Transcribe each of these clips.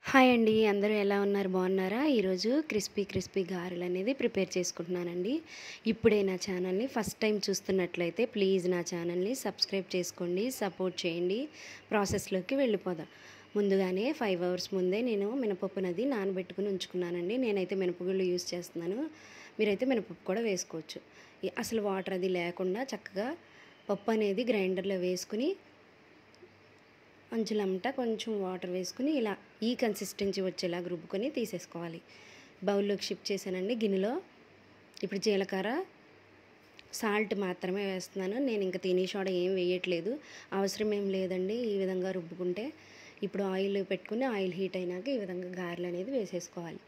hi అండి అందరూ ఎలా ఉన్నారు బాగున్నారా ఈరోజు క్రిస్పీ క్రిస్పీ గారెలు అనేది ప్రిపేర్ చేసుకుంటున్నానండి ఇప్పుడే నా ఛానల్ని ఫస్ట్ టైం చూస్తున్నట్లయితే ప్లీజ్ నా ఛానల్ని సబ్స్క్రైబ్ చేసుకోండి సపోర్ట్ చేయండి ప్రాసెస్లోకి వెళ్ళిపోదాం ముందుగానే ఫైవ్ అవర్స్ ముందే నేను మినపప్పునది నానబెట్టుకుని ఉంచుకున్నానండి నేనైతే మినపగుళ్ళు యూస్ చేస్తున్నాను మీరైతే మినపప్పు కూడా వేసుకోవచ్చు ఈ- అసలు వాటర్ అది లేకుండా చక్కగా పప్పు అనేది గ్రైండర్లో వేసుకుని అంచులమ్మట కొంచెం వాటర్ వేసుకుని ఇలా ఈ కన్సిస్టెన్సీ వచ్చేలా రుబ్బుకొని తీసేసుకోవాలి బౌల్లోకి షిఫ్ట్ చేశానండి గిన్నెలో ఇప్పుడు జీలకర్ర సాల్ట్ మాత్రమే వేస్తున్నాను నేను ఇంకా తినే సోడా ఏం వేయట్లేదు అవసరం ఏం లేదండి ఈ విధంగా రుబ్బుకుంటే ఇప్పుడు ఆయిల్ పెట్టుకుని ఆయిల్ హీట్ అయినాక ఈ విధంగా గారెలు అనేది వేసేసుకోవాలి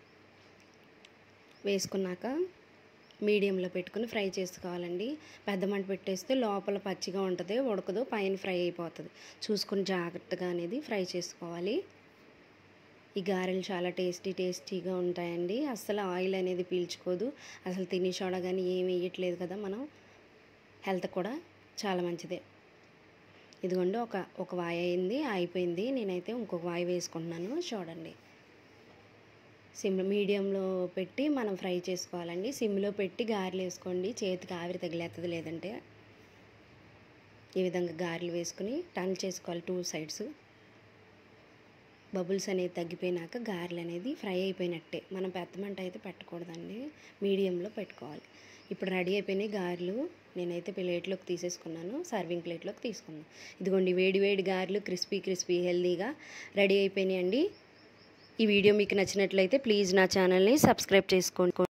వేసుకున్నాక మీడియంలో పెట్టుకుని ఫ్రై చేసుకోవాలండి పెద్ద మంట పెట్టేస్తే లోపల పచ్చిగా ఉంటుంది ఉడకదు పైన ఫ్రై అయిపోతుంది చూసుకుని జాగ్రత్తగా అనేది ఫ్రై చేసుకోవాలి ఈ గారెలు చాలా టేస్టీ టేస్టీగా ఉంటాయండి అస్సలు ఆయిల్ అనేది పీల్చుకోదు అసలు తినే సోడా కానీ ఏం వేయట్లేదు కదా మనం హెల్త్ కూడా చాలా మంచిదే ఇదిగోండి ఒక ఒక వాయి అయింది అయిపోయింది నేనైతే ఇంకొక వాయి వేసుకుంటున్నాను చూడండి సిమ్ మీడియంలో పెట్టి మనం ఫ్రై చేసుకోవాలండి సిమ్లో పెట్టి గారెలు వేసుకోండి చేతికి ఆవిరి తగిలేస్తుంది లేదంటే ఈ విధంగా గారెలు వేసుకుని టర్న్ చేసుకోవాలి టూ సైడ్స్ బబుల్స్ అనేది తగ్గిపోయినాక గారెలు అనేది ఫ్రై అయిపోయినట్టే మనం పెద్ద మంట అయితే పెట్టకూడదండి మీడియంలో పెట్టుకోవాలి ఇప్పుడు రెడీ అయిపోయినాయి గారెలు నేనైతే ప్లేట్లోకి తీసేసుకున్నాను సర్వింగ్ ప్లేట్లోకి తీసుకున్నాను ఇదిగోండి వేడి వేడి గారెలు క్రిస్పీ క్రిస్పీ హెల్దీగా రెడీ అయిపోయినాయండి ఈ వీడియో మీకు నచ్చినట్లయితే ప్లీజ్ నా ఛానల్ని సబ్స్క్రైబ్ చేసుకోండి